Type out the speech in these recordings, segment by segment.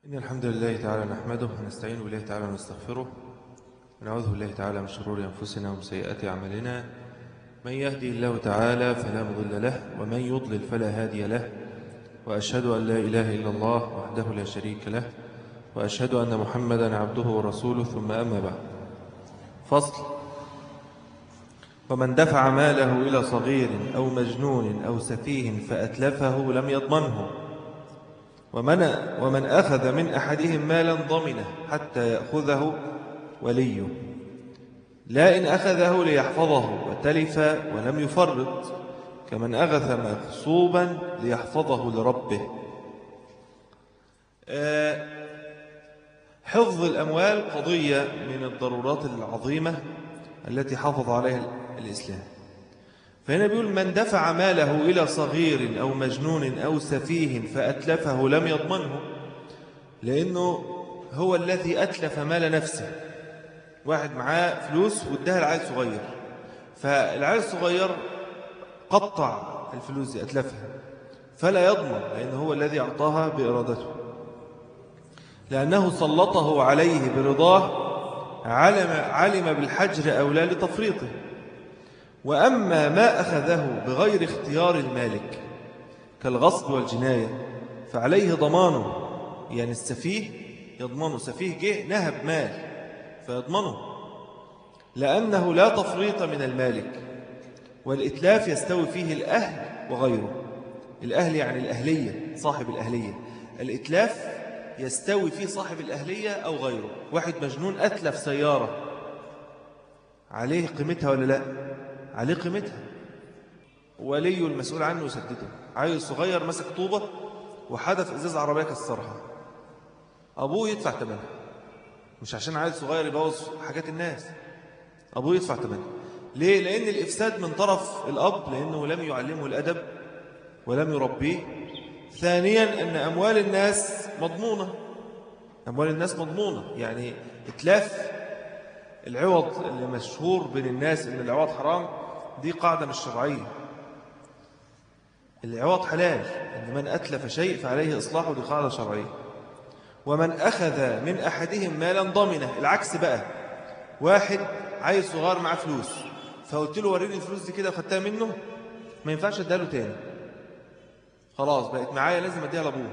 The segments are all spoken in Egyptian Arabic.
إن الحمد لله تعالى نحمده ونستعين بالله تعالى ونستغفره ونعوذ بالله تعالى من شرور أنفسنا ومن سيئات أعمالنا من يهدي الله تعالى فلا مضل له ومن يضلل فلا هادي له وأشهد أن لا إله إلا الله وحده لا شريك له وأشهد أن محمدا عبده ورسوله ثم أما بعد فصل ومن دفع ماله إلى صغير أو مجنون أو سفيه فأتلفه لم يضمنه ومن, ومن أخذ من أحدهم مالا ضمنه حتى يأخذه وليه لا إن أخذه ليحفظه وتلف ولم يفرط كمن أغث مغصوبا ليحفظه لربه حفظ الأموال قضية من الضرورات العظيمة التي حافظ عليها الإسلام فهنا بيقول من دفع ماله إلى صغير أو مجنون أو سفيه فأتلفه لم يضمنه لأنه هو الذي أتلف مال نفسه واحد معاه فلوس واداها العيل صغير فالعيل الصغير قطع الفلوس دي أتلفها فلا يضمن لأنه هو الذي أعطاها بإرادته لأنه سلطه عليه برضاه علم, علم بالحجر أو لا لتفريطه وأما ما أخذه بغير اختيار المالك كالغصب والجناية فعليه ضمانه يعني السفيه يضمنه سفيه جه نهب مال فيضمنه لأنه لا تفريط من المالك والإتلاف يستوي فيه الأهل وغيره الأهل يعني الأهلية صاحب الأهلية الإتلاف يستوي فيه صاحب الأهلية أو غيره واحد مجنون أتلف سيارة عليه قيمتها ولا لا عليه قيمتها ولي المسؤول عنه يسدده عيل صغير مسك طوبة وحدث إزاز عربية كسرها أبوه يدفع ثمنها مش عشان عيل صغير يبوظ حاجات الناس أبوه يدفع ثمنها ليه؟ لأن الإفساد من طرف الأب لأنه لم يعلمه الأدب ولم يربيه ثانيا أن أموال الناس مضمونة أموال الناس مضمونة يعني إتلاف العوض اللي مشهور بين الناس أن العوض حرام دي قاعدة مش شرعية العوض حلال أن من أتلف شيء فعليه إصلاحه دي قاعدة شرعية ومن أخذ من أحدهم مالا ضمنه العكس بقى واحد عايز صغار معاه فلوس فقلت له وريني الفلوس دي كده وخدتها منه ما ينفعش اديها تاني خلاص بقت معايا لازم اديها لابوه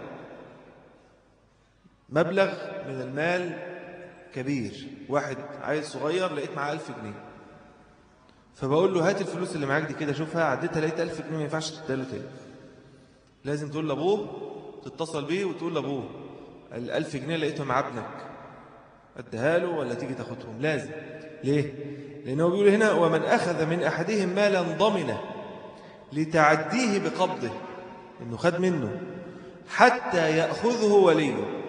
مبلغ من المال كبير واحد عايز صغير لقيت معاه ألف جنيه فبقول له هات الفلوس اللي معاك دي كده شوفها عديتها لقيت ألف جنيه ما ينفعش تديها له تاني لازم تقول لابوه تتصل بيه وتقول لابوه الألف جنيه لقيتهم مع ابنك اديها له ولا تيجي تاخدهم لازم ليه لأنه بيقول هنا ومن أخذ من أحدهم مالا ضمنه لتعديه بقبضه إنه خد منه حتى يأخذه وليه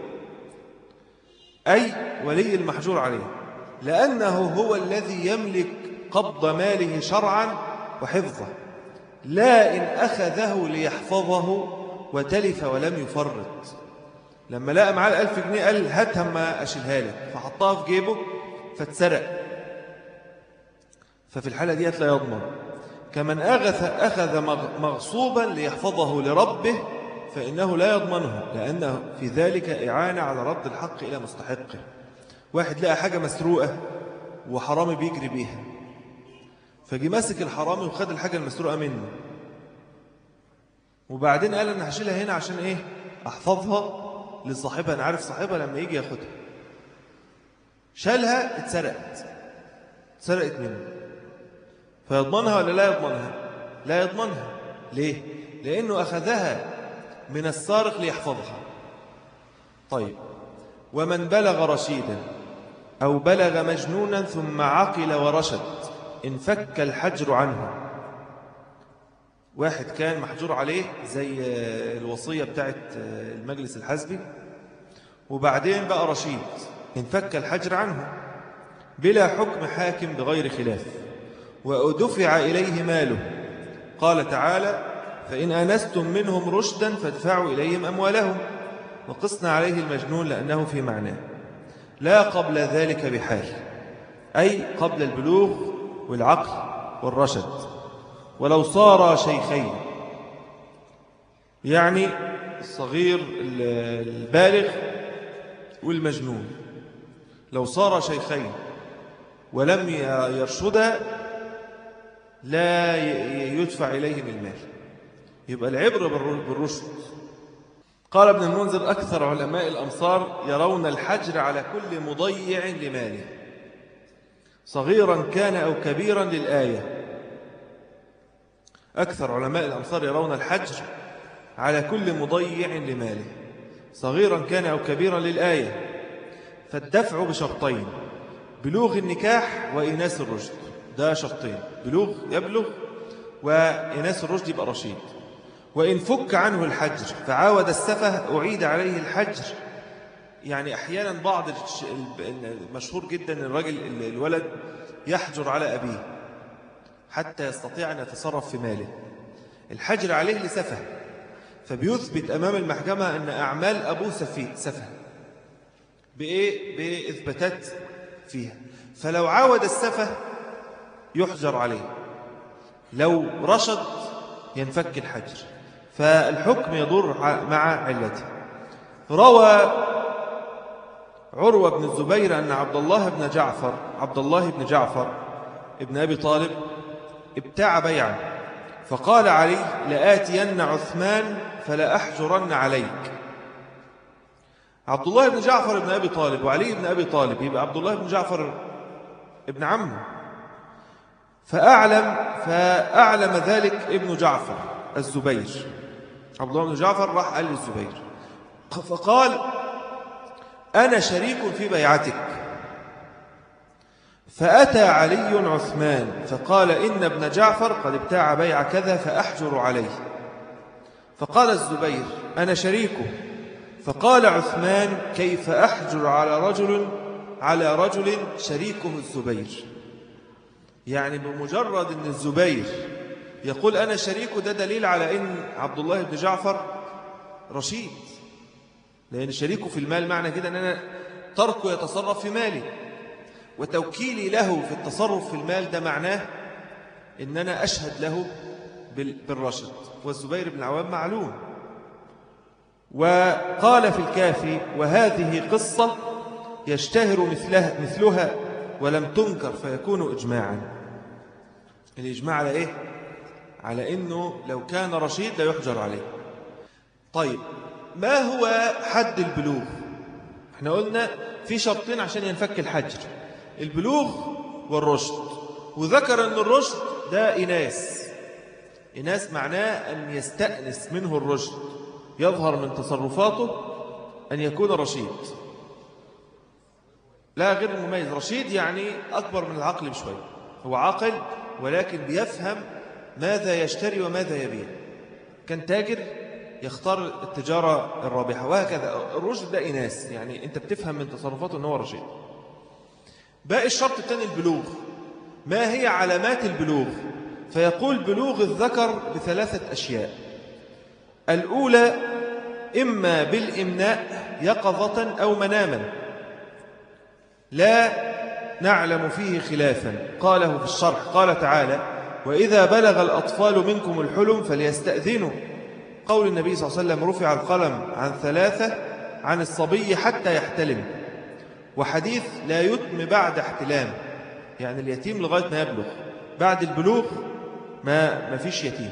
أي ولي المحجور عليه لأنه هو الذي يملك قبض ماله شرعا وحفظه لا إن أخذه ليحفظه وتلف ولم يفرط لما لقى معاه الألف جنيه قال هاتها ما أشيلها لك فحطها في جيبه فاتسرق ففي الحالة ديت لا يضمن كمن أغث أخذ مغصوبا ليحفظه لربه فإنه لا يضمنه لأنه في ذلك إعانة على رد الحق إلى مستحقه واحد لقى حاجة مسروقة وحرامي بيجري بيها فجي ماسك الحرامي وخد الحاجة المسروقة منه وبعدين قال أنا هشيلها هنا عشان إيه أحفظها لصاحبها أنا عارف صاحبها لما يجي ياخدها شالها اتسرقت اتسرقت منه فيضمنها ولا لا يضمنها لا يضمنها ليه لأنه أخذها من السارق ليحفظها طيب ومن بلغ رشيدا أو بلغ مجنونا ثم عقل ورشد انفك الحجر عنه واحد كان محجور عليه زي الوصية بتاعت المجلس الحزبي وبعدين بقى رشيد انفك الحجر عنه بلا حكم حاكم بغير خلاف وأدفع إليه ماله قال تعالى فإن أنستم منهم رشدا فادفعوا إليهم أموالهم وقصنا عليه المجنون لأنه في معناه لا قبل ذلك بحال أي قبل البلوغ والعقل والرشد ولو صار شيخين يعني الصغير البالغ والمجنون لو صار شيخين ولم يرشدا لا يدفع إليهم المال يبقى العبرة بالرشد قال ابن المنذر أكثر علماء الأمصار يرون الحجر على كل مضيع لماله صغيرا كان أو كبيرا للآية أكثر علماء الأمصار يرون الحجر على كل مضيع لماله صغيرا كان أو كبيرا للآية فالدفع بشرطين بلوغ النكاح وإناس الرشد ده شرطين بلوغ يبلغ وإناس الرشد يبقى رشيد وإن فك عنه الحجر فعاود السفه أعيد عليه الحجر يعني أحيانا بعض مشهور جدا الرجل الولد يحجر على أبيه حتى يستطيع أن يتصرف في ماله الحجر عليه لسفه فبيثبت أمام المحكمة أن أعمال أبوه سفه بإيه؟ بإثباتات فيها فلو عاود السفه يحجر عليه لو رشد ينفك الحجر فالحكم يدور مع علته روى عروة بن الزبير أن عبد الله بن جعفر عبد الله بن جعفر ابن أبي طالب ابتاع بيعا فقال علي لآتين عثمان فلا أحجرن عليك عبد الله بن جعفر ابن أبي طالب وعلي بن أبي طالب يبقى عبد الله بن جعفر ابن عمه فأعلم فأعلم ذلك ابن جعفر الزبير عبد الله بن جعفر راح قال للزبير فقال أنا شريك في بيعتك فأتى علي عثمان فقال إن ابن جعفر قد ابتاع بيع كذا فأحجر عليه فقال الزبير أنا شريكه فقال عثمان كيف أحجر على رجل على رجل شريكه الزبير يعني بمجرد أن الزبير يقول أنا شريكه ده دليل على أن عبد الله بن جعفر رشيد لأن شريكه في المال معنى كده أن أنا تركه يتصرف في مالي وتوكيلي له في التصرف في المال ده معناه أن أنا أشهد له بالرشد والزبير بن العوام معلوم وقال في الكافي وهذه قصة يشتهر مثلها, مثلها ولم تنكر فيكون إجماعا الإجماع على إيه؟ على إنه لو كان رشيد لا يحجر عليه طيب ما هو حد البلوغ احنا قلنا في شرطين عشان ينفك الحجر البلوغ والرشد وذكر أن الرشد ده إناس إناس معناه أن يستأنس منه الرشد يظهر من تصرفاته أن يكون رشيد لا غير المميز رشيد يعني أكبر من العقل بشوي هو عاقل ولكن بيفهم ماذا يشتري وماذا يبيع كان تاجر يختار التجارة الرابحة وهكذا الرشد ده إناس يعني أنت بتفهم من تصرفاته أنه رشيد باقي الشرط الثاني البلوغ ما هي علامات البلوغ فيقول بلوغ الذكر بثلاثة أشياء الأولى إما بالإمناء يقظة أو مناما لا نعلم فيه خلافا قاله في الشرح قال تعالى وإذا بلغ الأطفال منكم الحلم فليستأذنوا قول النبي صلى الله عليه وسلم رفع القلم عن ثلاثة عن الصبي حتى يحتلم وحديث لا يتم بعد احتلام يعني اليتيم لغاية ما يبلغ بعد البلوغ ما, ما فيش يتيم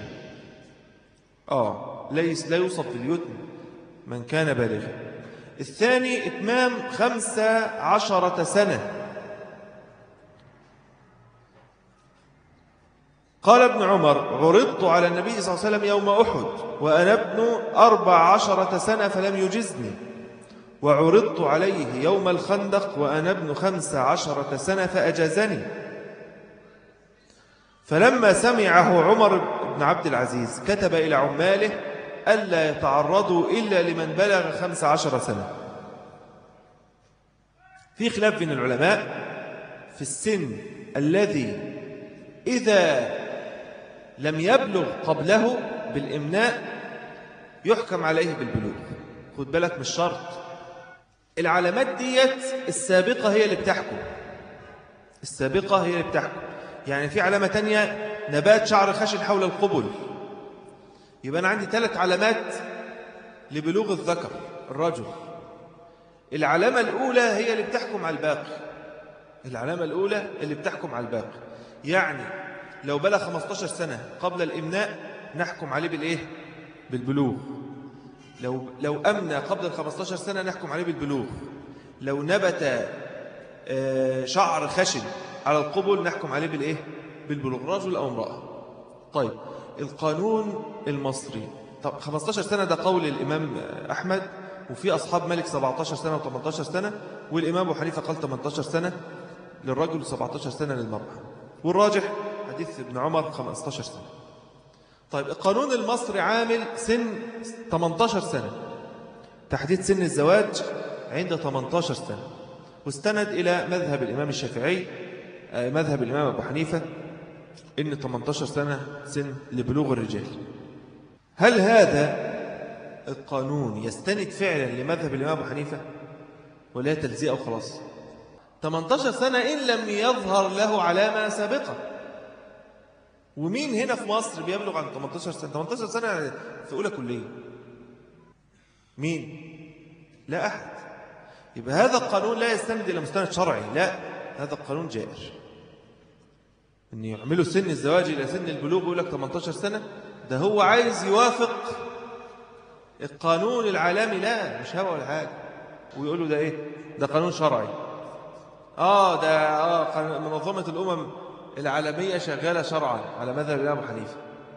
آه ليس لا يوصف باليتم من كان بالغا الثاني إتمام خمسة عشرة سنة قال ابن عمر عرضت على النبي صلى الله عليه وسلم يوم أحد وأنا ابن أربع عشرة سنة فلم يجزني وعرضت عليه يوم الخندق وأنا ابن خمس عشرة سنة فأجازني فلما سمعه عمر بن عبد العزيز كتب إلى عماله ألا يتعرضوا إلا لمن بلغ خمس عشر سنة في خلاف بين العلماء في السن الذي إذا لم يبلغ قبله بالإمناء يحكم عليه بالبلوغ خد بالك من الشرط العلامات ديت السابقة هي اللي بتحكم السابقة هي اللي بتحكم يعني في علامة تانية نبات شعر خشن حول القبل يبقى أنا عندي ثلاث علامات لبلوغ الذكر الرجل العلامة الأولى هي اللي بتحكم على الباقي العلامة الأولى اللي بتحكم على الباقي يعني لو بلغ 15 سنة قبل الإمناء نحكم عليه بالإيه؟ بالبلوغ لو, لو أمنى قبل ال 15 سنة نحكم عليه بالبلوغ لو نبت آه، شعر خشن على القبل نحكم عليه بالإيه؟ بالبلوغ رجل أو امرأة طيب القانون المصري طب 15 سنة ده قول الإمام أحمد وفي أصحاب ملك 17 سنة و18 سنة والإمام أبو حنيفة قال 18 سنة للرجل 17 سنة للمرأة والراجح حديث ابن عمر 15 سنة طيب القانون المصري عامل سن 18 سنة تحديد سن الزواج عند 18 سنة واستند إلى مذهب الإمام الشافعي آه، مذهب الإمام أبو حنيفة إن 18 سنة سن لبلوغ الرجال هل هذا القانون يستند فعلا لمذهب الإمام أبو حنيفة ولا تلزيء أو خلاص 18 سنة إن لم يظهر له علامة سابقة ومين هنا في مصر بيبلغ عن 18 سنة 18 سنة في أولى كلية مين لا أحد يبقى هذا القانون لا يستند إلى مستند شرعي لا هذا القانون جائر أن يعملوا سن الزواج إلى سن البلوغ يقول لك 18 سنة ده هو عايز يوافق القانون العالمي لا مش هوا ولا حاجة ويقولوا ده إيه ده قانون شرعي آه ده آه منظمة الأمم العالمية شغالة شرعا على مذهب الإمام أبو حنيفة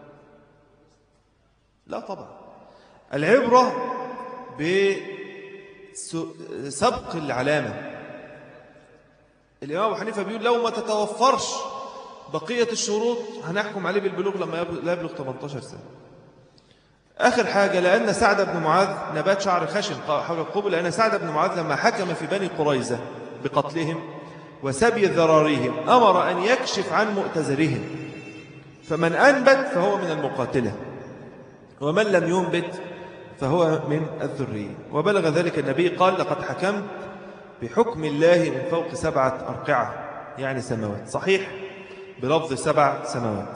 لا طبعا العبرة بسبق العلامة الإمام أبو حنيفة بيقول لو ما تتوفرش بقية الشروط هنحكم عليه بالبلوغ لما يبلغ 18 سنة آخر حاجة لأن سعد بن معاذ نبات شعر خشن حول القبل لأن سعد بن معاذ لما حكم في بني قريزة بقتلهم وسبي ذراريهم أمر أن يكشف عن مؤتزرهم فمن أنبت فهو من المقاتلة ومن لم ينبت فهو من الذرية وبلغ ذلك النبي قال لقد حكمت بحكم الله من فوق سبعة أرقعة يعني سماوات صحيح بلفظ سبع سماوات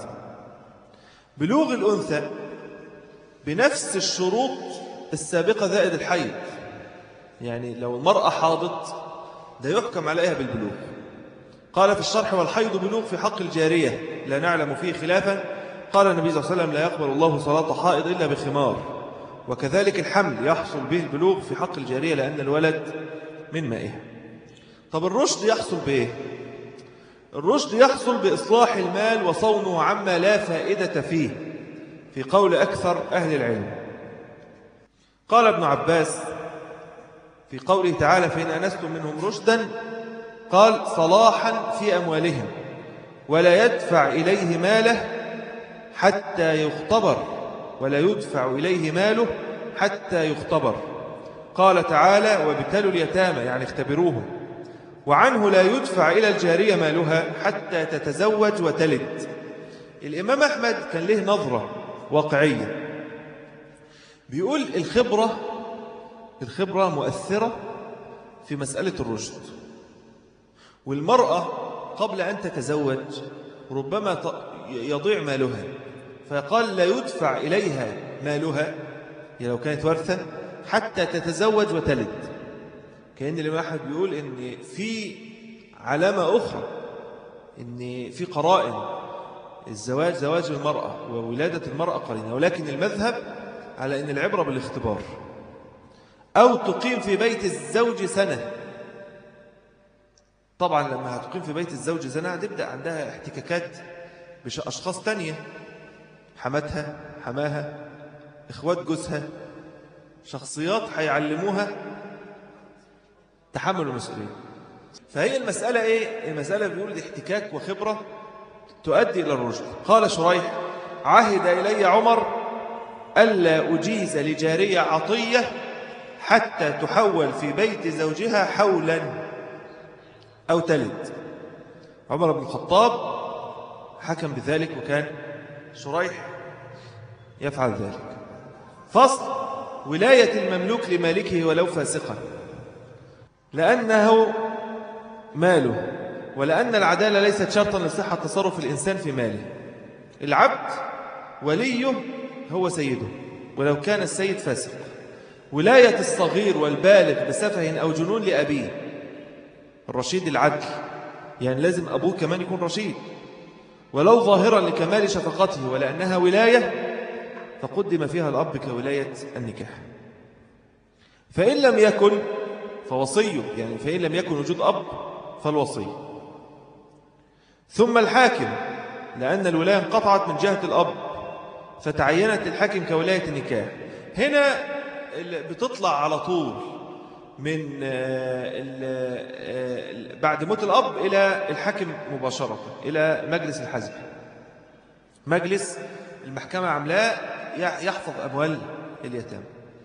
بلوغ الأنثى بنفس الشروط السابقة زائد الحيض يعني لو المرأة حاضت ده يحكم عليها بالبلوغ قال في الشرح والحيض بلوغ في حق الجارية لا نعلم فيه خلافا قال النبي صلى الله عليه وسلم لا يقبل الله صلاة حائض إلا بخمار وكذلك الحمل يحصل به البلوغ في حق الجارية لأن الولد من مائها طب الرشد يحصل بإيه الرشد يحصل بإصلاح المال وصونه عما لا فائدة فيه في قول أكثر أهل العلم قال ابن عباس في قوله تعالى فإن أنستم منهم رشدا قال صلاحا في أموالهم ولا يدفع إليه ماله حتى يختبر ولا يدفع إليه ماله حتى يختبر قال تعالى وابتلوا اليتامى يعني اختبروهم وعنه لا يدفع إلى الجارية مالها حتى تتزوج وتلد الإمام أحمد كان له نظرة واقعية بيقول الخبرة الخبرة مؤثرة في مسألة الرشد والمرأة قبل أن تتزوج ربما يضيع مالها فقال لا يدفع إليها مالها يعني لو كانت ورثة حتى تتزوج وتلد كأن الإمام أحمد بيقول إن في علامة أخرى إن في قرائن الزواج زواج المرأة وولادة المرأة قرينة ولكن المذهب على أن العبرة بالاختبار أو تقيم في بيت الزوج سنة طبعا لما هتقيم في بيت الزوج سنة هتبدأ عندها احتكاكات بأشخاص تانية حماتها حماها إخوات جوزها شخصيات هيعلموها تحمل المسؤولية فهي المسألة إيه؟ المسألة بيقول دي احتكاك وخبرة تؤدي إلى الرشد قال شريح عهد إلي عمر ألا أجيز لجارية عطية حتى تحول في بيت زوجها حولا أو تلد عمر بن الخطاب حكم بذلك وكان شريح يفعل ذلك فصل ولاية المملوك لمالكه ولو فاسقا لأنه ماله ولأن العدالة ليست شرطا لصحة تصرف الإنسان في ماله العبد وليه هو سيده ولو كان السيد فاسق ولاية الصغير والبالغ بسفه أو جنون لأبيه الرشيد العدل يعني لازم أبوه كمان يكون رشيد ولو ظاهرا لكمال شفقته ولأنها ولاية فقدم فيها الأب كولاية النكاح فإن لم يكن فوصيه يعني فإن لم يكن وجود أب فالوصي ثم الحاكم لأن الولاية انقطعت من جهة الأب فتعينت الحاكم كولاية النكاح هنا بتطلع على طول من آه، آه، بعد موت الأب إلى الحاكم مباشرة إلى مجلس الحزب مجلس المحكمة عملاء يحفظ أموال اليتامى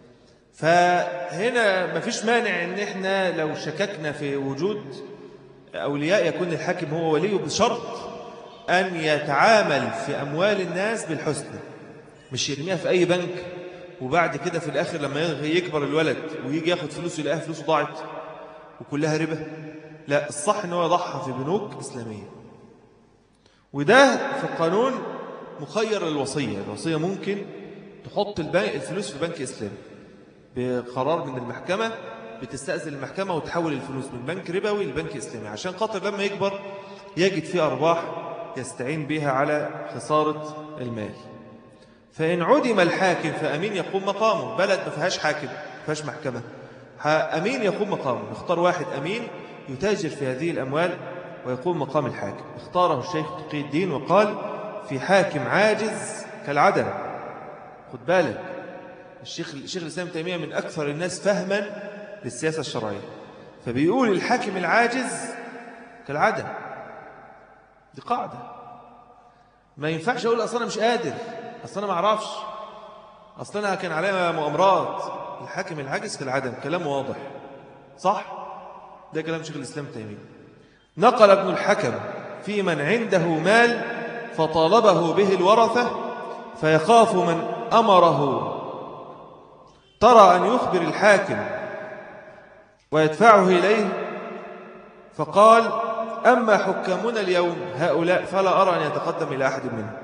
فهنا مفيش مانع ان احنا لو شككنا في وجود أولياء يكون الحاكم هو وليه بشرط أن يتعامل في أموال الناس بالحسنى مش يرميها في أي بنك وبعد كده في الآخر لما يكبر الولد ويجي ياخد فلوسه يلاقيها فلوسه ضاعت وكلها ربا لا الصح ان هو يضعها في بنوك إسلامية وده في القانون مخير للوصية الوصية ممكن تحط الفلوس في بنك إسلامي بقرار من المحكمة بتستأذن المحكمة وتحول الفلوس من بنك ربوي لبنك إسلامي عشان خاطر لما يكبر يجد فيه أرباح يستعين بها على خسارة المال فإن عدم الحاكم فأمين يقوم مقامه بلد ما فيهاش حاكم ما فيهاش محكمة أمين يقوم مقامه نختار واحد أمين يتاجر في هذه الأموال ويقوم مقام الحاكم اختاره الشيخ تقي الدين وقال في حاكم عاجز كالعدم خد بالك الشيخ الشيخ الإسلام تيمية من أكثر الناس فهما للسياسة الشرعية فبيقول الحاكم العاجز كالعدم دي قاعدة ما ينفعش أقول أصلا مش قادر أصلا ما أعرفش أصلا كان عليها مؤامرات الحاكم العاجز كالعدم كلام واضح صح؟ ده كلام شيخ الإسلام تيمية نقل ابن الحكم في من عنده مال فطالبه به الورثة فيخاف من أمره ترى أن يخبر الحاكم ويدفعه إليه فقال أما حكامنا اليوم هؤلاء فلا أرى أن يتقدم إلى أحد منهم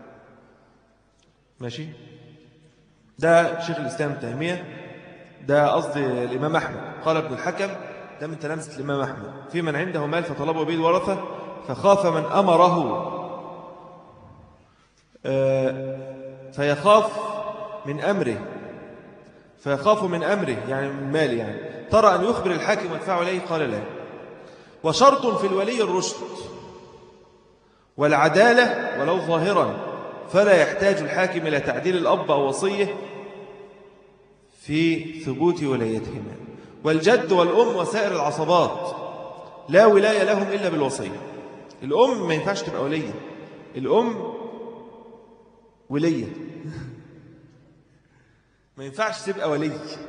ماشي ده شيخ الإسلام تيمية ده قصدي الإمام أحمد قال ابن الحكم ده من تلامذة الإمام أحمد في من عنده مال فطلبه به الورثة فخاف من أمره آه، فيخاف من أمره فيخاف من أمره يعني من ماله يعني ترى أن يخبر الحاكم ويدفعه إليه قال لا وشرط في الولي الرشد والعدالة ولو ظاهرا فلا يحتاج الحاكم إلى تعديل الأب أو وصيه في ثبوت ولايتهما والجد والأم وسائر العصبات لا ولاية لهم إلا بالوصية الأم ما ينفعش تبقى ولية الأم ولية ما ينفعش تبقى ولي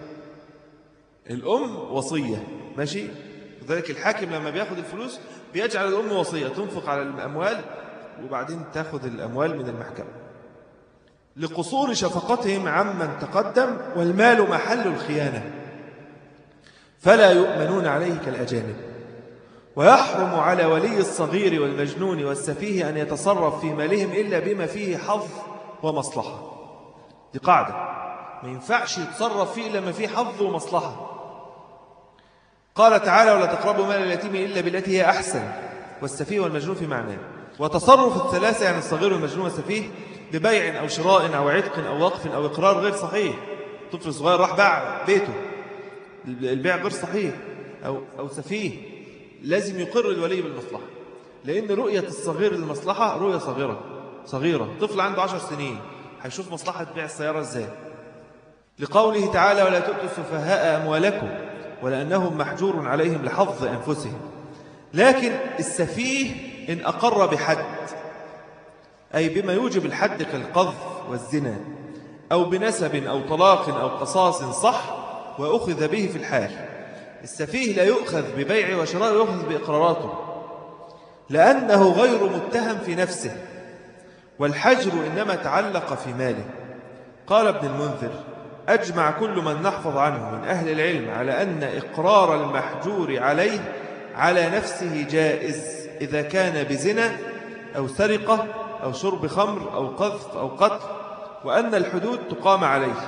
الأم وصية ماشي لذلك الحاكم لما بياخد الفلوس بيجعل الأم وصية تنفق على الأموال وبعدين تاخد الأموال من المحكمة لقصور شفقتهم عمن تقدم والمال محل الخيانة فلا يؤمنون عليه كالأجانب ويحرم على ولي الصغير والمجنون والسفيه أن يتصرف في مالهم إلا بما فيه حظ ومصلحة دي قاعدة ما ينفعش يتصرف فيه إلا ما فيه حظ ومصلحة قال تعالى ولا تقربوا مال اليتيم إلا بالتي هي أحسن والسفيه والمجنون في معناه وتصرف الثلاثة يعني الصغير والمجنون والسفيه ببيع أو شراء أو عتق أو وقف أو إقرار غير صحيح طفل صغير راح باع بيته البيع غير صحيح أو, أو سفيه لازم يقر الولي بالمصلحة لأن رؤية الصغير للمصلحة رؤية صغيرة صغيرة طفل عنده عشر سنين هيشوف مصلحة بيع السيارة ازاي لقوله تعالى ولا تؤتوا السفهاء أموالكم ولأنهم محجور عليهم لحظ أنفسهم لكن السفيه إن أقر بحد أي بما يوجب الحد كالقذف والزنا أو بنسب أو طلاق أو قصاص صح وأخذ به في الحال السفيه لا يؤخذ ببيع وشراء يؤخذ بإقراراته لأنه غير متهم في نفسه والحجر إنما تعلق في ماله قال ابن المنذر أجمع كل من نحفظ عنه من أهل العلم على أن إقرار المحجور عليه على نفسه جائز إذا كان بزنا أو سرقة أو شرب خمر أو قذف أو قتل وأن الحدود تقام عليه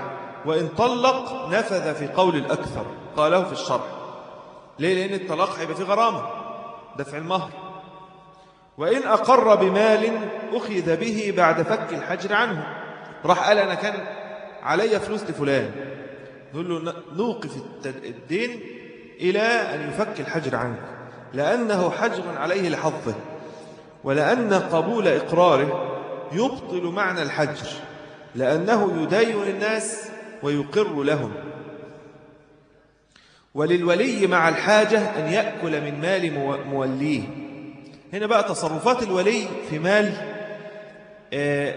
وإن طلق نفذ في قول الأكثر قاله في الشرح ليه لأن الطلاق هيبقى فيه غرامة دفع المهر وإن أقر بمال أخذ به بعد فك الحجر عنه راح قال أنا كان علي فلوس لفلان نقول له نوقف الدين إلى أن يفك الحجر عنك لأنه حجر عليه لحظه ولأن قبول إقراره يبطل معنى الحجر لأنه يدين الناس ويقر لهم وللولي مع الحاجة أن يأكل من مال موليه هنا بقى تصرفات الولي في مال آه،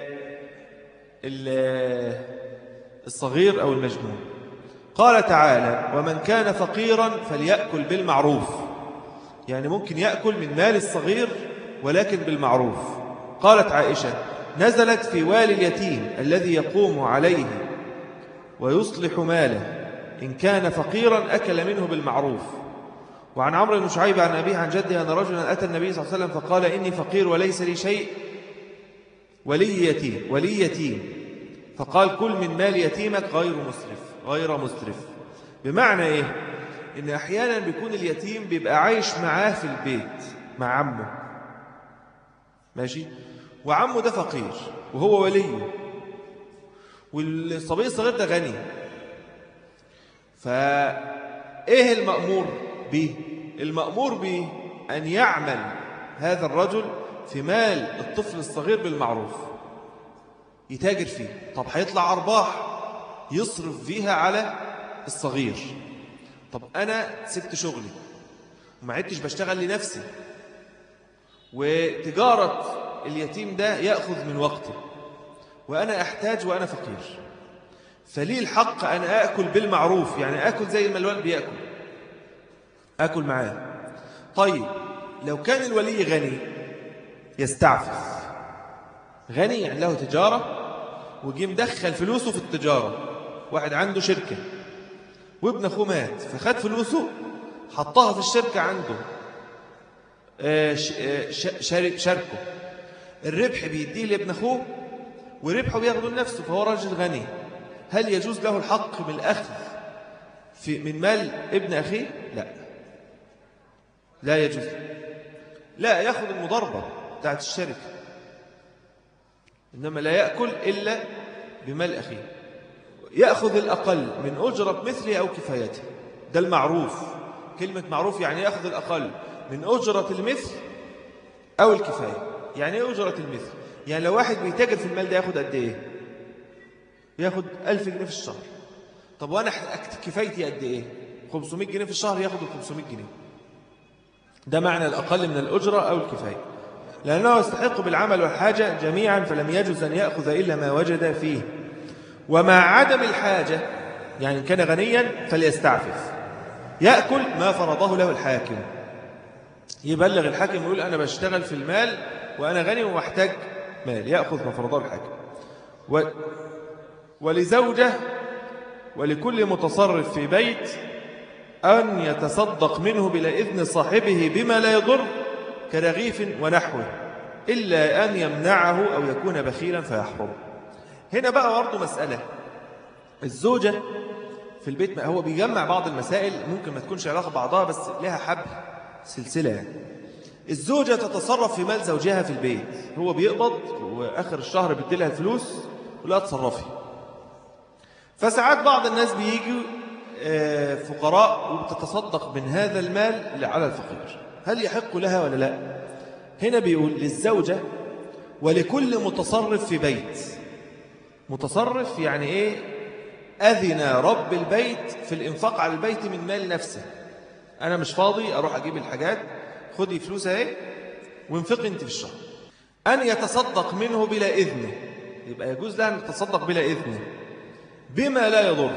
الصغير أو المجنون قال تعالى ومن كان فقيرا فليأكل بالمعروف يعني ممكن يأكل من مال الصغير ولكن بالمعروف قالت عائشة نزلت في والي اليتيم الذي يقوم عليه ويصلح ماله إن كان فقيرا أكل منه بالمعروف وعن عمرو بن شعيب عن أبيه عن جده أن رجلا أتى النبي صلى الله عليه وسلم فقال إني فقير وليس لي شيء ولي يتيم ولي يتيم فقال كل من مال يتيمك غير مسرف غير مسرف بمعنى إيه إن أحيانا بيكون اليتيم بيبقى عايش معاه في البيت مع عمه ماشي وعمه ده فقير وهو وليه والصبي الصغير ده غني فإيه المأمور به المأمور به أن يعمل هذا الرجل في مال الطفل الصغير بالمعروف يتاجر فيه طب هيطلع أرباح يصرف فيها على الصغير طب أنا سبت شغلي وما عدتش بشتغل لنفسي وتجارة اليتيم ده يأخذ من وقتي وأنا أحتاج وأنا فقير فلي الحق أن أكل بالمعروف يعني أكل زي ما الوالد بيأكل أكل معاه طيب لو كان الولي غني يستعفف غني يعني له تجارة وجي مدخل فلوسه في التجارة واحد عنده شركة وابن أخوه مات فخد فلوسه حطها في الشركة عنده آه، آه، شاركه الربح بيديه لابن أخوه وربحه بياخده لنفسه فهو راجل غني هل يجوز له الحق من الأخذ في من مال ابن أخيه لا لا يجوز لا يأخذ المضاربة بتاعت الشركة إنما لا يأكل إلا بمال أخيه يأخذ الأقل من أجرة مثله أو كفايته ده المعروف كلمة معروف يعني يأخذ الأقل من أجرة المثل أو الكفاية يعني ايه أجرة المثل يعني لو واحد بيتاجر في المال ده ياخد قد إيه ياخد ألف جنيه في الشهر طب وأنا كفايتي قد إيه 500 جنيه في الشهر ياخد ال 500 جنيه ده معنى الأقل من الأجرة أو الكفاية لأنه يستحق بالعمل والحاجة جميعا فلم يجوز أن يأخذ إلا ما وجد فيه ومع عدم الحاجة يعني إن كان غنيا فليستعفف يأكل ما فرضه له الحاكم يبلغ الحاكم ويقول أنا بشتغل في المال وأنا غني ومحتاج مال يأخذ ما فرضه الحاكم و ولزوجة ولكل متصرف في بيت أن يتصدق منه بلا إذن صاحبه بما لا يضر كرغيف ونحوه إلا أن يمنعه أو يكون بخيلا فيحرم هنا بقى برضه مسألة الزوجة في البيت هو بيجمع بعض المسائل ممكن ما تكونش علاقة بعضها بس لها حبل سلسلة يعني الزوجة تتصرف في مال زوجها في البيت هو بيقبض وآخر الشهر بيديلها الفلوس ولا تصرفي فساعات بعض الناس بيجوا آه، فقراء وبتتصدق من هذا المال على الفقير هل يحق لها ولا لا هنا بيقول للزوجة ولكل متصرف في بيت متصرف يعني إيه أذن رب البيت في الإنفاق على البيت من مال نفسه أنا مش فاضي أروح أجيب الحاجات خدي فلوس اهي وانفقي أنت في الشهر أن يتصدق منه بلا إذنه يبقى يجوز لها أن تتصدق بلا إذنه بما لا يضر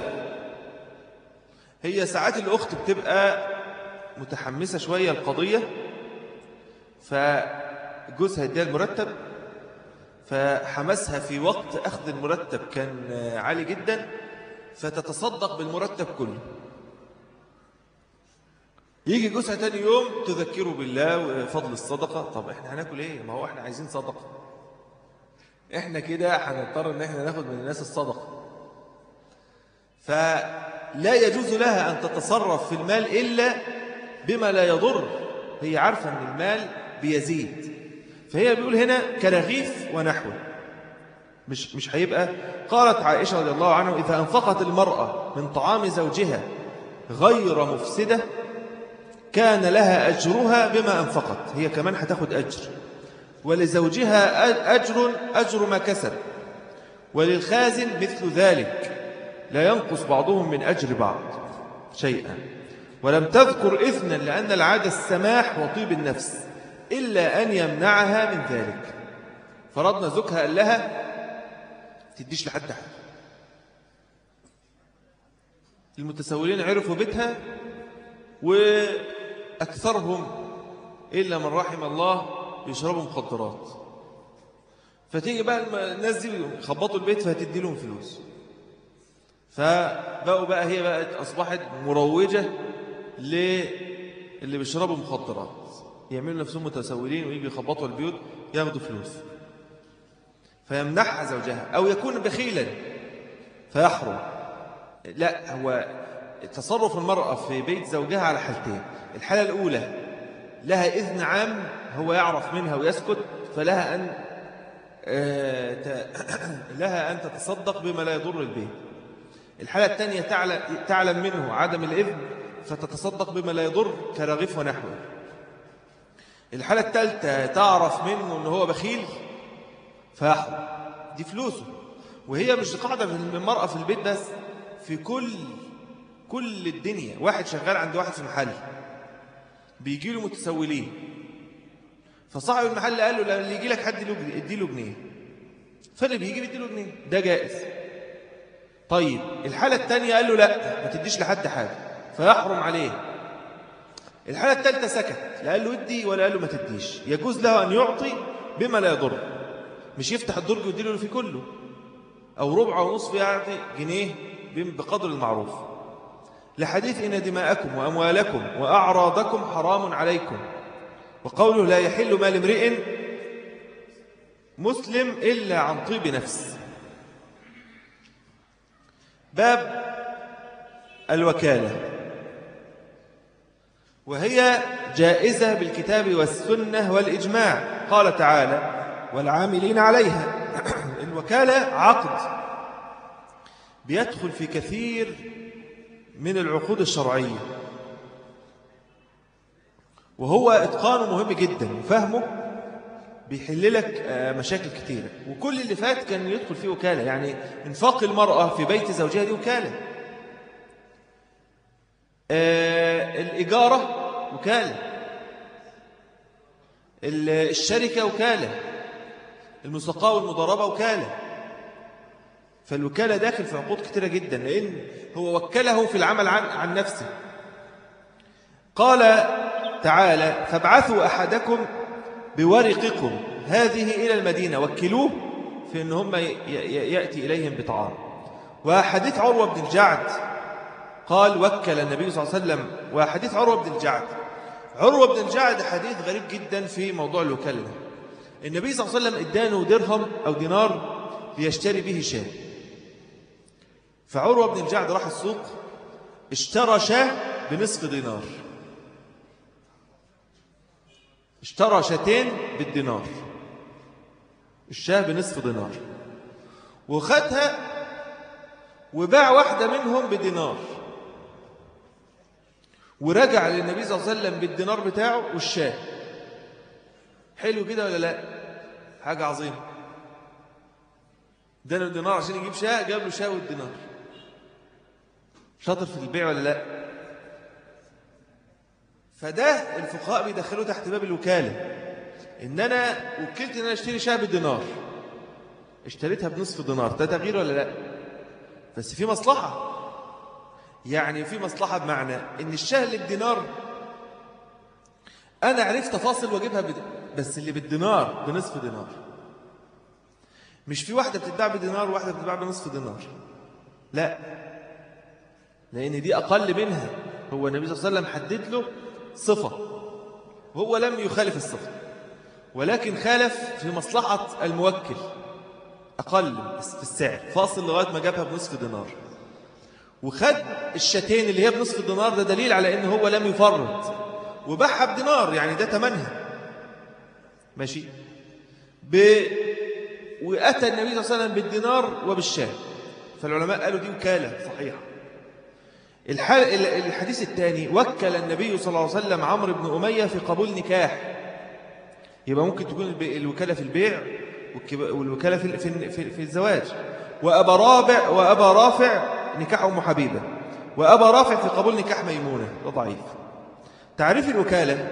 هي ساعات الأخت بتبقى متحمسة شوية القضية فجوزها يديها المرتب فحمسها في وقت أخذ المرتب كان عالي جدا فتتصدق بالمرتب كله يجي جوزها تاني يوم تذكره بالله وفضل الصدقة طب احنا هناكل ايه ما هو احنا عايزين صدقة احنا كده هنضطر ان احنا ناخد من الناس الصدقة فلا يجوز لها أن تتصرف في المال إلا بما لا يضر هي عارفة أن المال بيزيد فهي بيقول هنا كرغيف ونحوه مش مش هيبقى قالت عائشة رضي الله عنها إذا أنفقت المرأة من طعام زوجها غير مفسدة كان لها أجرها بما أنفقت هي كمان هتاخد أجر ولزوجها أجر أجر ما كسب وللخازن مثل ذلك لا ينقص بعضهم من أجر بعض شيئا ولم تذكر إذنا لأن العادة السماح وطيب النفس إلا أن يمنعها من ذلك فرضنا زوجها قال لها تديش لحد حد المتسولين عرفوا بيتها وأكثرهم إلا من رحم الله بيشربوا مخدرات فتيجي بقى الناس دي يخبطوا البيت فهتدي لهم فلوس فبقوا بقى هي بقت أصبحت مروجة للي بيشربوا مخدرات يعملوا نفسهم متسولين ويجي يخبطوا البيوت ياخدوا فلوس فيمنحها زوجها أو يكون بخيلا فيحرم لا هو تصرف المرأة في بيت زوجها على حالتين الحالة الأولى لها إذن عام هو يعرف منها ويسكت فلها أن آه، لها أن تتصدق بما لا يضر البيت الحالة الثانية تعلم منه عدم الإذن فتتصدق بما لا يضر كرغيف ونحوه الحالة الثالثة تعرف منه أنه هو بخيل فيحرم دي فلوسه وهي مش قاعدة من المرأة في البيت بس في كل كل الدنيا واحد شغال عند واحد في محل بيجي له متسولين فصاحب المحل قال له لما يجي لك حد ادي له جنيه فاللي بيجي بيدي له جنيه ده جائز طيب الحالة الثانية قال له لا ما تديش لحد حاجة فيحرم عليه الحالة الثالثة سكت لا قال له ادي ولا قال له ما تديش يجوز له أن يعطي بما لا يضر مش يفتح الدرج ويدي له في كله أو ربع ونصف يعطي جنيه بقدر المعروف لحديث إن دماءكم وأموالكم وأعراضكم حرام عليكم وقوله لا يحل مال امرئ مسلم إلا عن طيب نفس باب الوكالة وهي جائزة بالكتاب والسنة والإجماع قال تعالى والعاملين عليها الوكالة عقد بيدخل في كثير من العقود الشرعية وهو إتقانه مهم جدا وفهمه بيحل لك آه، مشاكل كثيرة وكل اللي فات كان يدخل فيه وكالة يعني انفاق المرأة في بيت زوجها دي وكالة آه، الإجارة وكالة الشركة وكالة المساقاة والمضاربة وكالة فالوكالة داخل في عقود كثيرة جدا لأن هو وكله في العمل عن, عن نفسه قال تعالى فابعثوا أحدكم بورقكم هذه إلى المدينة وكلوه في أن هم يأتي إليهم بطعام وحديث عروة بن الجعد قال وكل النبي صلى الله عليه وسلم وحديث عروة بن الجعد عروة بن الجعد حديث غريب جدا في موضوع الوكالة النبي صلى الله عليه وسلم ادانه درهم أو دينار ليشتري به شاة فعروة بن الجعد راح السوق اشترى شاة بنصف دينار اشترى شاتين بالدينار الشاه بنصف دينار وخدها وباع واحدة منهم بدينار ورجع للنبي صلى الله عليه وسلم بالدينار بتاعه والشاه حلو كده ولا لا حاجة عظيمة اداله الدينار عشان يجيب شاه جاب له شاه والدينار شاطر في البيع ولا لا فده الفقهاء بيدخلوه تحت باب الوكالة ان انا وكلت ان انا اشتري شاه بالدينار اشتريتها بنصف دينار ده تغيير ولا لا بس في مصلحة يعني في مصلحة بمعنى ان الشاه اللي بدينار انا عرفت فاصل واجيبها بد... بس اللي بالدينار بنصف دينار مش في واحدة بتتباع بدينار وواحدة بتتباع بنصف دينار لا لأن دي أقل منها هو النبي صلى الله عليه وسلم حدد له صفة هو لم يخالف الصفة ولكن خالف في مصلحة الموكل أقل في السعر فاصل لغاية ما جابها بنصف دينار وخد الشاتين اللي هي بنصف الدينار ده دليل على ان هو لم يفرط وباعها بدينار يعني ده تمنها ماشي ب... وأتى النبي صلى الله عليه وسلم بالدينار وبالشاه فالعلماء قالوا دي وكالة صحيحة الحديث الثاني وكل النبي صلى الله عليه وسلم عمرو بن أمية في قبول نكاح يبقى ممكن تكون الوكالة في البيع والوكالة في, في, في, في الزواج وأبا رابع وأبا رافع نكاح أم حبيبة وأبا رافع في قبول نكاح ميمونة ده ضعيف تعريف الوكالة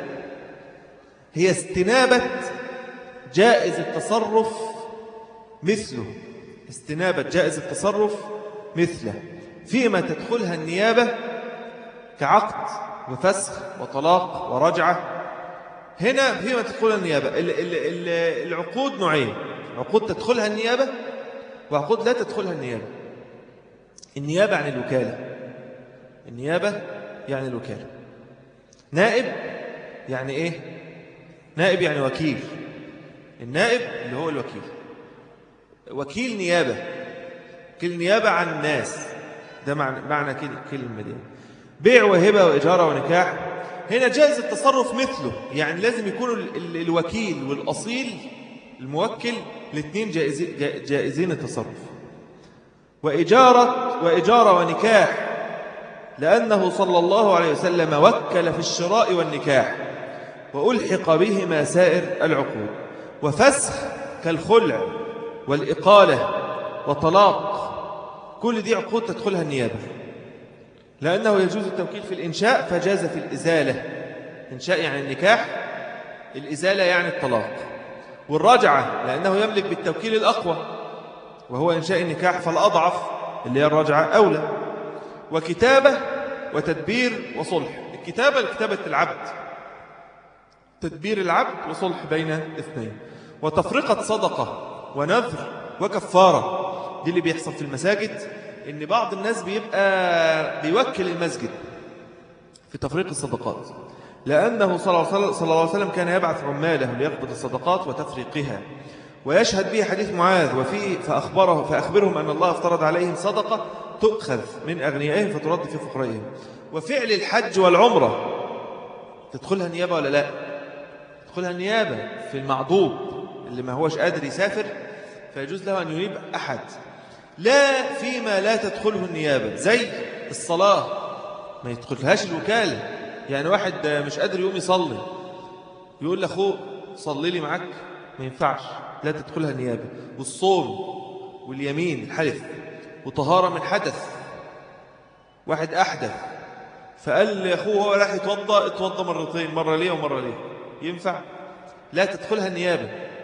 هي استنابة جائز التصرف مثله استنابة جائز التصرف مثله فيما تدخلها النيابة كعقد وفسخ وطلاق ورجعة هنا فيما تدخلها النيابة العقود نوعين عقود تدخلها النيابة وعقود لا تدخلها النيابة النيابة عن الوكالة النيابة يعني الوكالة نائب يعني ايه نائب يعني وكيل النائب اللي هو الوكيل وكيل نيابة وكيل نيابة عن الناس ده معنى, معنى كلمة دي بيع وهبة وإجارة ونكاح هنا جائز التصرف مثله يعني لازم يكون الوكيل والأصيل الموكل الاثنين جائزين التصرف وإجارة, وإجارة ونكاح لأنه صلى الله عليه وسلم وكل في الشراء والنكاح وألحق بهما سائر العقود وفسخ كالخلع والإقالة وطلاق كل دي عقود تدخلها النيابة لأنه يجوز التوكيل في الإنشاء فجاز في الإزالة إنشاء يعني النكاح الإزالة يعني الطلاق والرجعة لأنه يملك بالتوكيل الأقوى وهو إنشاء النكاح فالأضعف اللي هي الرجعة أولى وكتابة وتدبير وصلح الكتابة لكتابة العبد تدبير العبد وصلح بين اثنين وتفرقة صدقة ونذر وكفارة دي اللي بيحصل في المساجد ان بعض الناس بيبقى بيوكل المسجد في تفريق الصدقات لأنه صلى الله عليه وسلم كان يبعث عماله ليقبض الصدقات وتفريقها ويشهد به حديث معاذ وفيه فأخبره فأخبرهم أن الله افترض عليهم صدقة تؤخذ من أغنيائهم فترد في فقرائهم وفعل الحج والعمرة تدخلها النيابة ولا لا تدخلها النيابة في المعضوب اللي ما هوش قادر يسافر فيجوز له أن ينيب أحد لا فيما لا تدخله النيابة زي الصلاة ما يدخلهاش الوكالة يعني واحد مش قادر يقوم يصلي يقول لأخوه صلي لي معك ما ينفعش لا تدخلها النيابة والصوم واليمين الحلف وطهارة من حدث واحد أحدث فقال لأخوه هو راح يتوضى اتوضى مرتين مرة ليه ومرة ليه ينفع لا تدخلها النيابة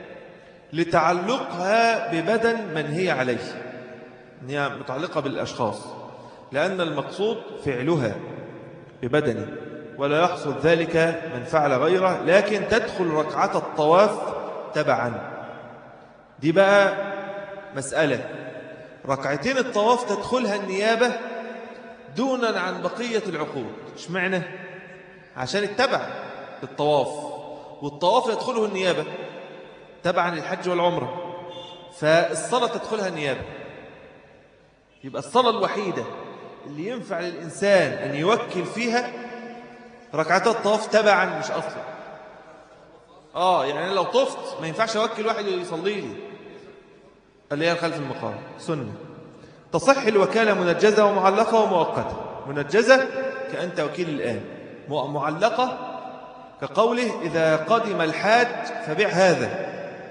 لتعلقها ببدن من هي عليه هي متعلقة بالأشخاص لأن المقصود فعلها ببدنه ولا يحصل ذلك من فعل غيره لكن تدخل ركعة الطواف تبعا دي بقى مسألة ركعتين الطواف تدخلها النيابة دونا عن بقية العقود ايش معنى؟ عشان التبع الطواف والطواف يدخله النيابة تبعا للحج والعمرة فالصلاة تدخلها النيابة يبقى الصلاة الوحيدة اللي ينفع للإنسان أن يوكل فيها ركعتات الطواف تبعا مش أصلا آه يعني لو طفت ما ينفعش أوكل واحد يصلي لي اللي هي خلف المقام سنة تصح الوكالة منجزة ومعلقة ومؤقتة منجزة كأنت وكيل الآن معلقة كقوله إذا قدم الحاج فبيع هذا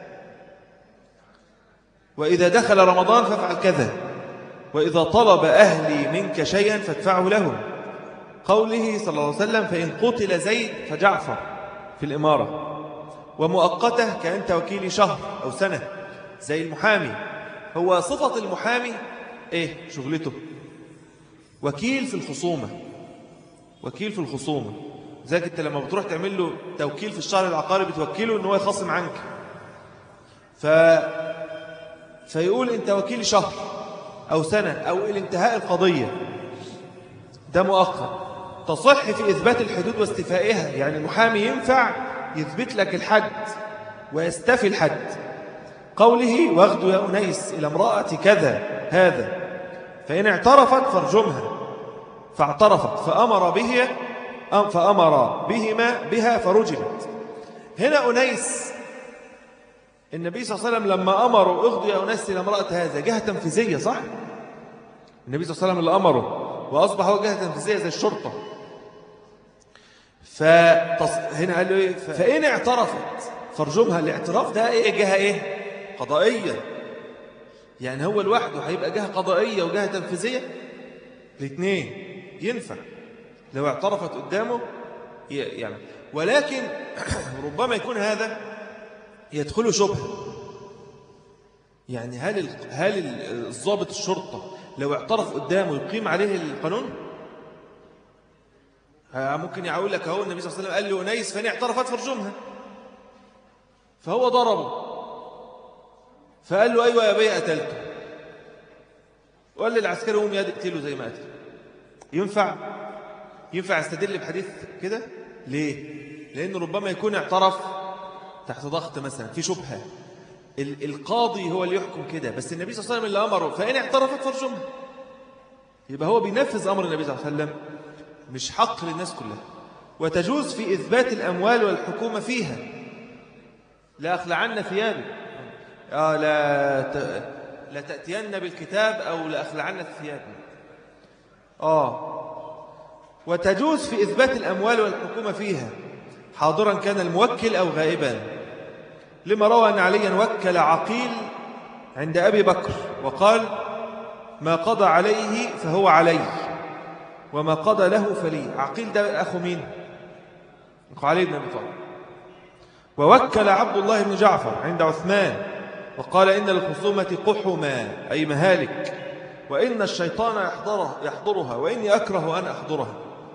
وإذا دخل رمضان فافعل كذا وإذا طلب أهلي منك شيئا فادفعه لهم قوله صلى الله عليه وسلم فإن قتل زيد فجعفر في الإمارة ومؤقته كأنت وكيل شهر أو سنة زي المحامي هو صفة المحامي إيه شغلته وكيل في الخصومة وكيل في الخصومة ذلك أنت لما بتروح تعمل له توكيل في الشهر العقاري بتوكله أنه يخصم عنك ف... فيقول أنت وكيل شهر أو سنة أو الانتهاء القضية ده مؤقت تصح في إثبات الحدود واستفائها يعني المحامي ينفع يثبت لك الحد ويستفي الحد قوله واغد يا أنيس إلى امرأة كذا هذا فإن اعترفت فارجمها فاعترفت فأمر به فأمر بهما بها فرجمت هنا أنيس النبي صلى الله عليه وسلم لما أمروا اغضوا يا أنيس إلى امرأة هذا جهة تنفيذية صح؟ النبي صلى الله عليه وسلم اللي أمره وأصبح هو جهة تنفيذية زي الشرطة فهنا قال له إيه؟ فإن اعترفت فرجمها الاعتراف ده إيه جهة إيه؟ قضائية يعني هو لوحده هيبقى جهة قضائية وجهة تنفيذية الاثنين ينفع لو اعترفت قدامه يعني ولكن ربما يكون هذا يدخله شبهه يعني هل هل الضابط الشرطة لو اعترف قدامه يقيم عليه القانون ممكن يقول لك اهو النبي صلى الله عليه وسلم قال له أنيس فإن اعترفت فرجمها فهو ضربه فقال له أيوة يا بي قتلته وقال للعسكري قوم يد اقتله زي ما قتل ينفع ينفع استدل بحديث كده ليه لأنه ربما يكون اعترف تحت ضغط مثلا في شبهة القاضي هو اللي يحكم كده بس النبي صلى الله عليه وسلم اللي أمره فإن اعترفت فرجمها يبقى هو بينفذ أمر النبي صلى الله عليه وسلم مش حق للناس كلها وتجوز في إثبات الأموال والحكومة فيها لا أخلعن ثيابي آه لا ت... لا تأتين بالكتاب أو لا أخلعن الثياب آه وتجوز في إثبات الأموال والحكومة فيها حاضرا كان الموكل أو غائبا لما روى أن عليا وكل عقيل عند أبي بكر وقال ما قضى عليه فهو علي وما قضى له فلي عقيل ده أخو مين أخو علي بن أبي طالب ووكل عبد الله بن جعفر عند عثمان وقال إن الخصومة قحما أي مهالك وإن الشيطان يحضره يحضرها وإني أكره أن أحضرها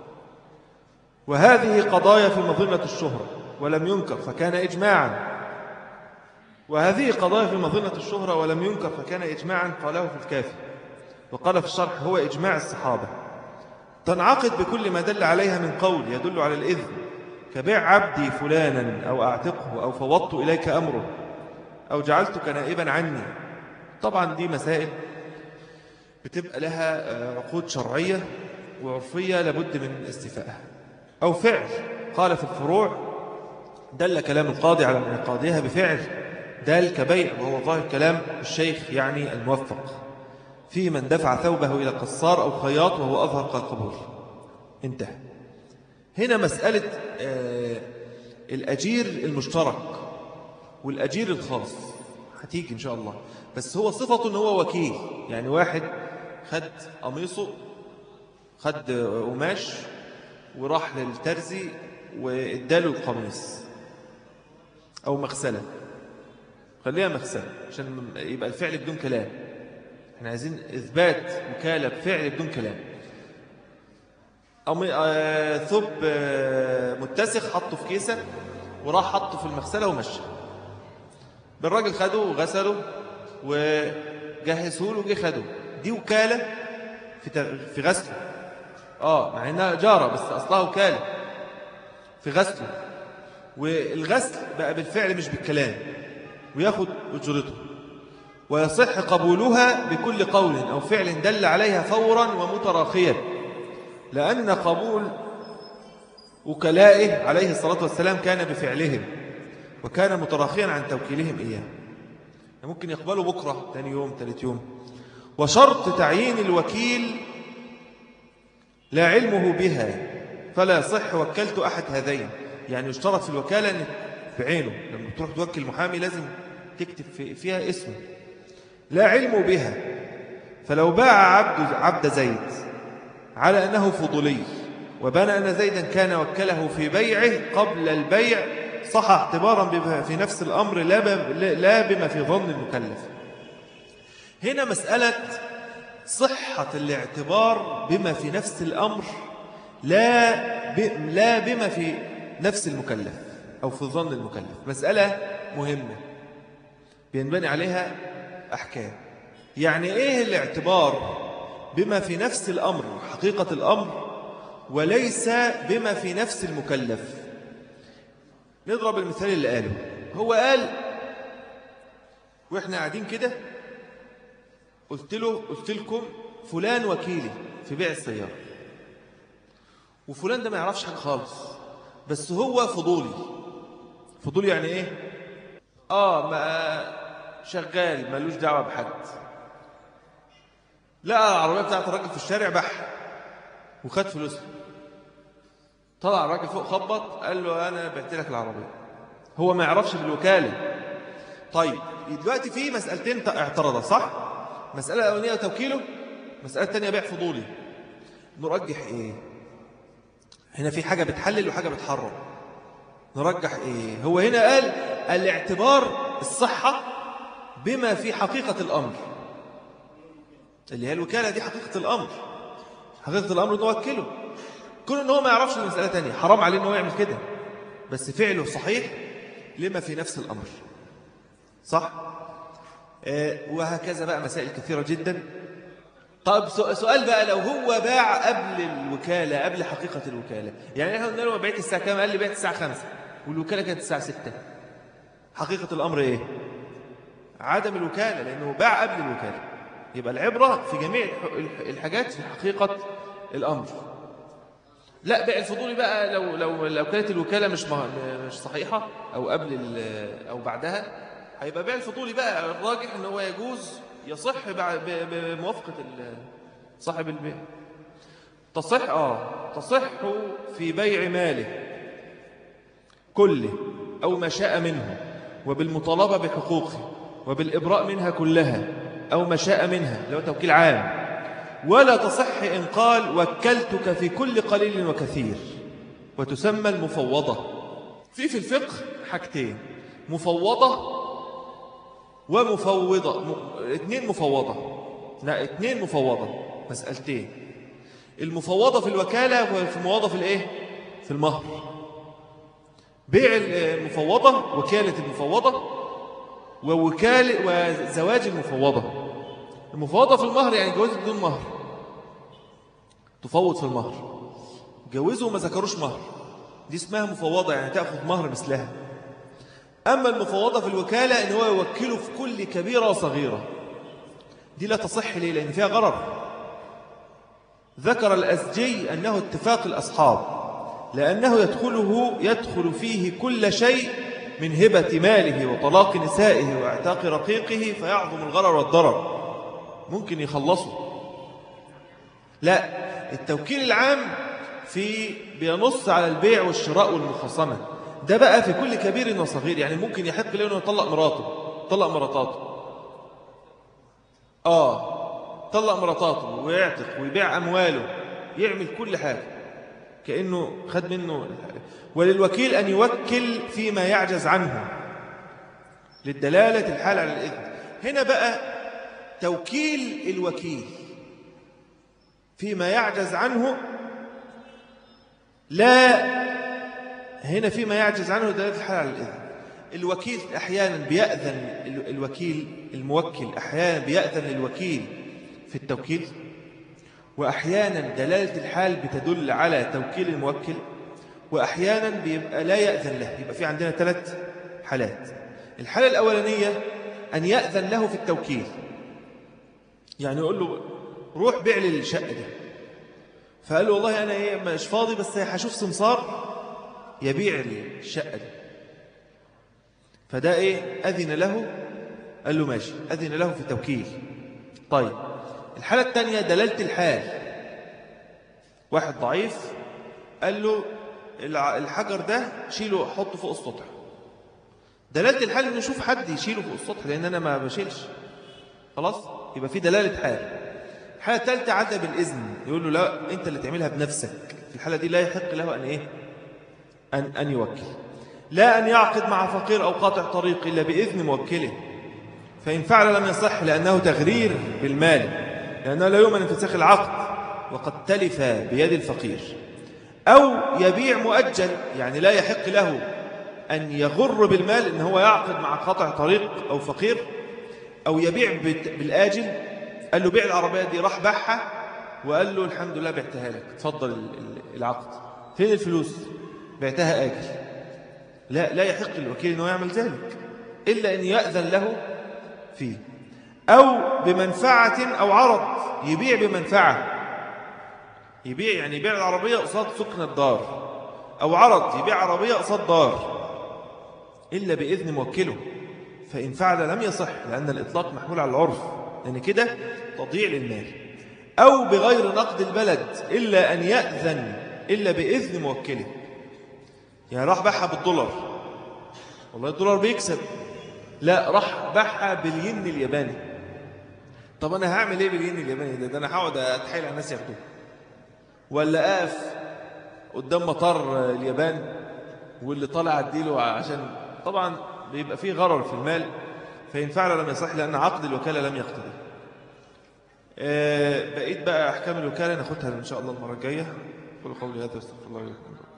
وهذه قضايا في مظنة الشهرة ولم ينكر فكان إجماعا وهذه قضايا في مظنة الشهرة ولم ينكر فكان إجماعا قاله في الكافي وقال في الشرح هو إجماع الصحابة تنعقد بكل ما دل عليها من قول يدل على الإذن كبيع عبدي فلانا أو أعتقه أو فوضت إليك أمره أو جعلتك نائبا عني طبعا دي مسائل بتبقى لها آه، عقود شرعية وعرفية لابد من استفائها أو فعل قال في الفروع دل كلام القاضي على انعقادها بفعل دال كبيع وهو ظاهر كلام الشيخ يعني الموفق في من دفع ثوبه إلى قصار أو خياط وهو أظهر قبول انتهى هنا مسألة آه، الأجير المشترك والأجير الخاص هتيجي إن شاء الله بس هو صفته أنه هو وكيل يعني واحد خد قميصه خد قماش وراح للترزي واداله القميص أو مغسلة خليها مغسلة عشان يبقى الفعل بدون كلام احنا عايزين إثبات وكالة بفعل بدون كلام آه، ثوب آه، متسخ حطه في كيسة وراح حطه في المغسلة ومشى بالراجل خده وغسله وجهزه له وجه خده دي وكالة في في غسله اه مع انها جارة بس اصلها وكالة في غسله والغسل بقى بالفعل مش بالكلام وياخد اجرته ويصح قبولها بكل قول أو فعل دل عليها فورا ومتراخيا لأن قبول وكلائه عليه الصلاة والسلام كان بفعلهم وكان متراخيا عن توكيلهم إياه ممكن يقبلوا بكرة ثاني يوم ثالث يوم وشرط تعيين الوكيل لا علمه بها فلا يصح وكلت أحد هذين يعني يشترط في الوكالة بعينه لما تروح توكل محامي لازم تكتب فيها اسمه لا علم بها فلو باع عبد, عبد زيد على أنه فضولي وبنى أن زيدا كان وكله في بيعه قبل البيع صح اعتبارا في نفس الأمر لا بما في ظن المكلف هنا مسألة صحة الاعتبار بما في نفس الأمر لا لا بما في نفس المكلف أو في ظن المكلف مسألة مهمة بينبني عليها أحكام يعني إيه الاعتبار بما في نفس الأمر حقيقة الأمر وليس بما في نفس المكلف نضرب المثال اللي قاله هو قال وإحنا قاعدين كده قلت له قلت لكم فلان وكيلي في بيع السيارة وفلان ده ما يعرفش حاجة خالص بس هو فضولي فضولي يعني ايه اه ما شغال ملوش دعوة بحد لقى العربية بتاعت الراجل في الشارع بح وخد فلوسها طلع الراجل فوق خبط قال له أنا بعت لك العربية هو ما يعرفش بالوكالة طيب دلوقتي في مسألتين اعترضت صح مسألة الأولانية توكيله مسألة الثانية بيع فضولي نرجح إيه هنا في حاجة بتحلل وحاجة بتحرم نرجح إيه هو هنا قال الاعتبار الصحة بما في حقيقة الأمر اللي هي الوكالة دي حقيقة الأمر حقيقة الأمر نوكله كل إن هو ما يعرفش المسألة تانية حرام عليه إنه يعمل كده بس فعله صحيح لما في نفس الأمر صح؟ آه وهكذا بقى مسائل كثيرة جدا طب سؤال بقى لو هو باع قبل الوكالة قبل حقيقة الوكالة يعني احنا قلنا له بعت الساعة كام قال لي بعت الساعة 5 والوكالة كانت الساعة 6 حقيقة الأمر إيه عدم الوكالة لأنه باع قبل الوكالة يبقى العبرة في جميع الحاجات في حقيقة الأمر لا بيع الفضولي بقى لو لو لو كانت الوكالة مش مش صحيحة أو قبل أو بعدها هيبقى بيع الفضولي بقى الراجح إن هو يجوز يصح بموافقة صاحب البيع تصح آه تصح في بيع ماله كله أو ما شاء منه وبالمطالبة بحقوقه وبالإبراء منها كلها أو ما شاء منها لو توكيل عام ولا تصح إن قال وكلتك في كل قليل وكثير وتسمى المفوضة في في الفقه حاجتين مفوضة ومفوضة م... اثنين مفوضة لا اثنين مفوضة مسألتين المفوضة في الوكالة وفي المفوضة في الايه في المهر بيع المفوضة وكالة المفوضة ووكالة وزواج المفوضة المفوضة في المهر يعني جواز بدون مهر تفوض في المهر جوزوا وما ذكروش مهر دي اسمها مفوضة يعني تأخذ مهر مثلها أما المفوضة في الوكالة إن هو يوكله في كل كبيرة وصغيرة دي لا تصح ليه لأن فيها غرر ذكر الأسجي أنه اتفاق الأصحاب لأنه يدخله يدخل فيه كل شيء من هبة ماله وطلاق نسائه واعتاق رقيقه فيعظم الغرر والضرر ممكن يخلصوا لا التوكيل العام في بينص على البيع والشراء والمخاصمة ده بقى في كل كبير وصغير يعني ممكن يحق له انه يطلق مراته طلق مراتاته اه طلق مراتاته ويعتق ويبيع امواله يعمل كل حاجه كانه خد منه وللوكيل ان يوكل فيما يعجز عنه للدلاله الحال على الاذن هنا بقى توكيل الوكيل فيما يعجز عنه لا هنا فيما يعجز عنه دلالة الحال على الإذن الوكيل أحيانا بيأذن الوكيل الموكل أحيانا بيأذن للوكيل في التوكيل وأحيانا دلالة الحال بتدل على توكيل الموكل وأحيانا بيبقى لا يأذن له يبقى في عندنا ثلاث حالات الحالة الأولانية أن يأذن له في التوكيل يعني يقول له روح بيع لي الشقة دي فقال له والله أنا إيه مش فاضي بس هشوف سمسار يبيع الشقة دي فده إيه أذن له قال له ماشي أذن له في التوكيل طيب الحالة الثانية دلالة الحال واحد ضعيف قال له الحجر ده شيله حطه فوق السطح دلالة الحال انه يشوف حد يشيله فوق السطح لان انا ما بشيلش خلاص يبقى في دلالة حال الحالة الثالثة عدى بالإذن يقول له لا أنت اللي تعملها بنفسك في الحالة دي لا يحق له أن إيه أن, أن يوكل لا أن يعقد مع فقير أو قاطع طريق إلا بإذن موكله فإن فعل لم يصح لأنه تغرير بالمال لأنه لا يؤمن انفساخ العقد وقد تلف بيد الفقير أو يبيع مؤجل يعني لا يحق له أن يغر بالمال إن هو يعقد مع قاطع طريق أو فقير أو يبيع بالآجل قال له بيع العربية دي راح باعها وقال له الحمد لله بعتها لك تفضل العقد فين الفلوس بعتها آجل لا لا يحق الوكيل أنه يعمل ذلك إلا أن يأذن له فيه أو بمنفعة أو عرض يبيع بمنفعة يبيع يعني يبيع العربية قصاد سكن الدار أو عرض يبيع عربية قصاد دار إلا بإذن موكله فإن فعل لم يصح لأن الإطلاق محمول على العرف لأن كده تضيع للمال أو بغير نقد البلد إلا أن يأذن إلا بإذن موكله يعني راح باعها بالدولار والله الدولار بيكسب لا راح باعها بالين الياباني طب أنا هعمل إيه بالين الياباني ده, ده أنا هقعد أتحايل على الناس ياخدوه ولا أقف قدام مطار اليابان واللي طالع أديله عشان طبعا بيبقى فيه غرر في المال فإن فعل لم يصح لأن عقد الوكالة لم يقتضي بقيت بقى أحكام الوكالة ناخدها إن شاء الله المرة الجاية قولوا قولي هذا واستغفر الله لكم